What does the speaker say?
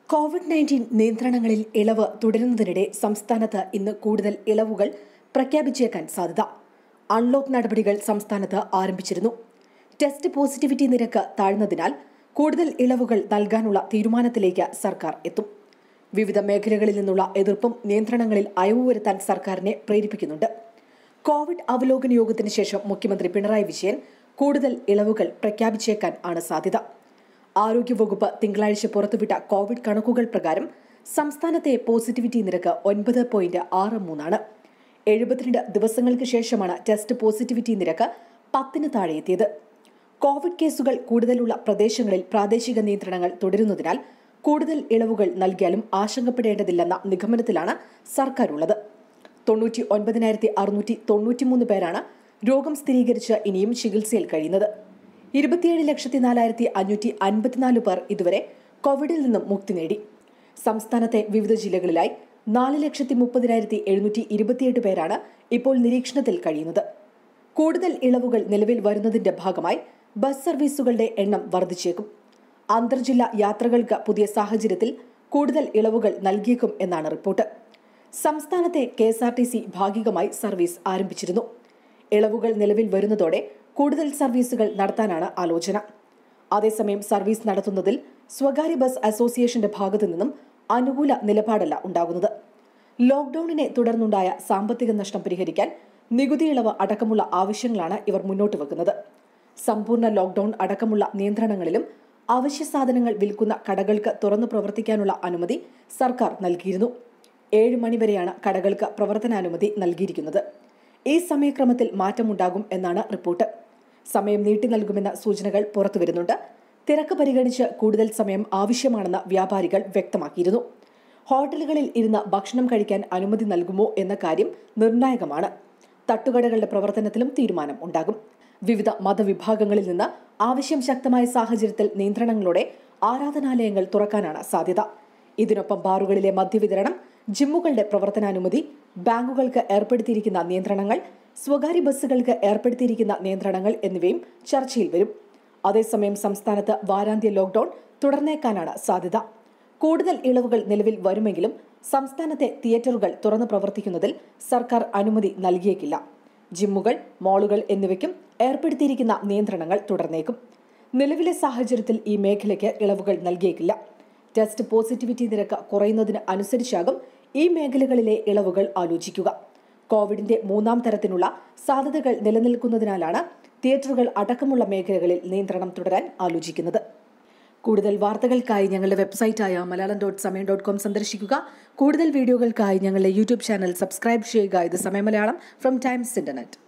Covid nineteen നിയന്ത്രണങ്ങളിൽ ഇളവ് തുടരുന്നതിനിടെ സംസ്ഥാനത്ത് ഇന്ന് കൂടുതൽ ഇളവുകൾ പ്രഖ്യാപിച്ചേക്കാൻ സാധ്യത അൺലോക്ക് നടപടികൾ സംസ്ഥാനത്ത് ആരംഭിച്ചിരുന്നു ടെസ്റ്റ് പോസിറ്റിവിറ്റി നിരക്ക് താഴ്ന്നതിനാൽ കൂടുതൽ ഇളവുകൾ നൽകാനുള്ള തീരുമാനത്തിലേക്ക് സർക്കാർ എത്തും വിവിധ മേഖലകളിൽ നിന്നുള്ള എതിർപ്പും നിയന്ത്രണങ്ങളിൽ അയവ് വരുത്താൻ സർക്കാരിനെ പ്രേരിപ്പിക്കുന്നുണ്ട് കോവിഡ് അവലോകന യോഗത്തിന് ശേഷം മുഖ്യമന്ത്രി പിണറായി വിജയൻ കൂടുതൽ ഇളവുകൾ പ്രഖ്യാപിച്ചേക്കാൻ ആണ് സാധ്യത ആരോഗ്യവകുപ്പ് തിങ്കളാഴ്ച പുറത്തുവിട്ട കോവിഡ് കണക്കുകൾ പ്രകാരം സംസ്ഥാനത്തെ പോസിറ്റിവിറ്റി നിരക്ക് ഒൻപത് പോയിന്റ് ആറ് മൂന്നാണ് എഴുപത്തിരണ്ട് ദിവസങ്ങൾക്ക് ശേഷമാണ് ടെസ്റ്റ് പോസിറ്റിവിറ്റി നിരക്ക് പത്തിന് താഴെ എത്തിയത് കോവിഡ് കേസുകൾ കൂടുതലുള്ള പ്രദേശങ്ങളിൽ പ്രാദേശിക നിയന്ത്രണങ്ങൾ തുടരുന്നതിനാൽ കൂടുതൽ ഇളവുകൾ നൽകിയാലും ആശങ്കപ്പെടേണ്ടതില്ലെന്ന നിഗമനത്തിലാണ് സർക്കാർ ഉള്ളത് തൊണ്ണൂറ്റി ഒൻപതിനായിരത്തി അറുന്നൂറ്റി തൊണ്ണൂറ്റിമൂന്ന് പേരാണ് രോഗം സ്ഥിരീകരിച്ച് ഇനിയും ചികിത്സയിൽ കഴിയുന്നത് ഇരുപത്തിയേഴ് ലക്ഷത്തി നാലായിരത്തി അഞ്ഞൂറ്റി അൻപത്തിനാല് പേർ ഇതുവരെ കോവിഡിൽ നിന്നും മുക്തി നേടി സംസ്ഥാനത്തെ വിവിധ ജില്ലകളിലായി നാല് ലക്ഷത്തി മുപ്പതിനായിരത്തി എഴുന്നൂറ്റി ഇരുപത്തിയെട്ട് പേരാണ് ഇപ്പോൾ നിരീക്ഷണത്തിൽ കഴിയുന്നത് കൂടുതൽ ഇളവുകൾ നിലവിൽ വരുന്നതിന്റെ ഭാഗമായി ബസ് സർവീസുകളുടെ എണ്ണം വർദ്ധിച്ചേക്കും അന്തർജില്ലാ യാത്രകൾക്ക് പുതിയ സാഹചര്യത്തിൽ കൂടുതൽ ഇളവുകൾ നൽകിയേക്കും എന്നാണ് റിപ്പോർട്ട് സംസ്ഥാനത്തെ K S R T C ഭാഗികമായി സർവീസ് ആരംഭിച്ചിരുന്നു ഇളവുകൾ നിലവിൽ വരുന്നതോടെ കൂടുതൽ സർവീസുകൾ നടത്താനാണ് ആലോചന അതേസമയം സർവീസ് നടത്തുന്നതിൽ സ്വകാര്യ ബസ് അസോസിയേഷന്റെ ഭാഗത്തു നിന്നും അനുകൂല നിലപാടല്ല ഉണ്ടാകുന്നത് ലോക്ഡൌണിനെ തുടർന്നുണ്ടായ സാമ്പത്തിക നഷ്ടം പരിഹരിക്കാൻ നികുതി ഇളവ് അടക്കമുള്ള ആവശ്യങ്ങളാണ് ഇവർ മുന്നോട്ട് വെക്കുന്നത് സമ്പൂർണ്ണ ലോക്ഡൌൺ അടക്കമുള്ള നിയന്ത്രണങ്ങളിലും അവശ്യ സാധനങ്ങൾ വിൽക്കുന്ന കടകൾക്ക് തുറന്നു പ്രവർത്തിക്കാനുള്ള അനുമതി സർക്കാർ നൽകിയിരുന്നു ഏഴ് മണിവരെയാണ് കടകൾക്ക് പ്രവർത്തനാനുമതി നൽകിയിരിക്കുന്നത് ഈ സമയക്രമത്തിൽ മാറ്റമുണ്ടാകും എന്നാണ് റിപ്പോർട്ട് സമയം നീട്ടി നൽകുമെന്ന സൂചനകൾ പുറത്തുവരുന്നുണ്ട് തിരക്ക് പരിഗണിച്ച് കൂടുതൽ സമയം ആവശ്യമാണെന്ന് വ്യാപാരികൾ വ്യക്തമാക്കിയിരുന്നു ഹോട്ടലുകളിൽ ഇരുന്ന് ഭക്ഷണം കഴിക്കാൻ അനുമതി നൽകുമോ എന്ന കാര്യം നിർണായകമാണ് തട്ടുകടകളുടെ പ്രവർത്തനത്തിലും തീരുമാനം ഉണ്ടാകും വിവിധ മതവിഭാഗങ്ങളിൽ നിന്ന് ആവശ്യം ശക്തമായ സാഹചര്യത്തിൽ നിയന്ത്രണങ്ങളോടെ ആരാധനാലയങ്ങൾ തുറക്കാനാണ് സാധ്യത ഇതിനൊപ്പം ബാറുകളിലെ മദ്യവിതരണം ജിമ്മുകളുടെ പ്രവർത്തനാനുമതി ബാങ്കുകൾക്ക് ഏർപ്പെടുത്തിയിരിക്കുന്ന നിയന്ത്രണങ്ങൾ സ്വകാര്യ ബസ്സുകൾക്ക് ഏർപ്പെടുത്തിയിരിക്കുന്ന നിയന്ത്രണങ്ങൾ എന്നിവയും ചർച്ചയിൽ വരും അതേസമയം സംസ്ഥാനത്ത് വാരാന്ത്യ ലോക്ഡൌൺ തുടർന്നേക്കാനാണ് സാധ്യത കൂടുതൽ ഇളവുകൾ നിലവിൽ വരുമെങ്കിലും സംസ്ഥാനത്തെ തിയേറ്ററുകൾ തുറന്നു പ്രവർത്തിക്കുന്നതിൽ സർക്കാർ അനുമതി നൽകിയേക്കില്ല ജിമ്മുകൾ മാളുകൾ എന്നിവയ്ക്കും ഏർപ്പെടുത്തിയിരിക്കുന്ന നിയന്ത്രണങ്ങൾ തുടർന്നേക്കും നിലവിലെ സാഹചര്യത്തിൽ ഈ മേഖലയ്ക്ക് ഇളവുകൾ നൽകിയേക്കില്ല ടെസ്റ്റ് പോസിറ്റിവിറ്റി നിരക്ക് കുറയുന്നതിന് അനുസരിച്ചാകും ഈ മേഖലകളിലെ ഇളവുകൾ ആലോചിക്കുക കോവിഡിന്റെ മൂന്നാം തരത്തിനുള്ള സാധ്യതകൾ നിലനിൽക്കുന്നതിനാലാണ് തിയേറ്ററുകൾ അടക്കമുള്ള മേഖലകളിൽ നിയന്ത്രണം തുടരാൻ ആലോചിക്കുന്നത് കൂടുതൽ വാർത്തകൾക്കായി ഞങ്ങളുടെ വെബ്സൈറ്റായ Malayalam dot Samayam dot com സന്ദർശിക്കുക കൂടുതൽ വീഡിയോകൾക്കായി ഞങ്ങളുടെ യൂട്യൂബ് ചാനൽ സബ്സ്ക്രൈബ് ചെയ്യുക ഇത് സമയം മലയാളം ഫ്രം ടൈംസ് ഇന്റർനെറ്റ്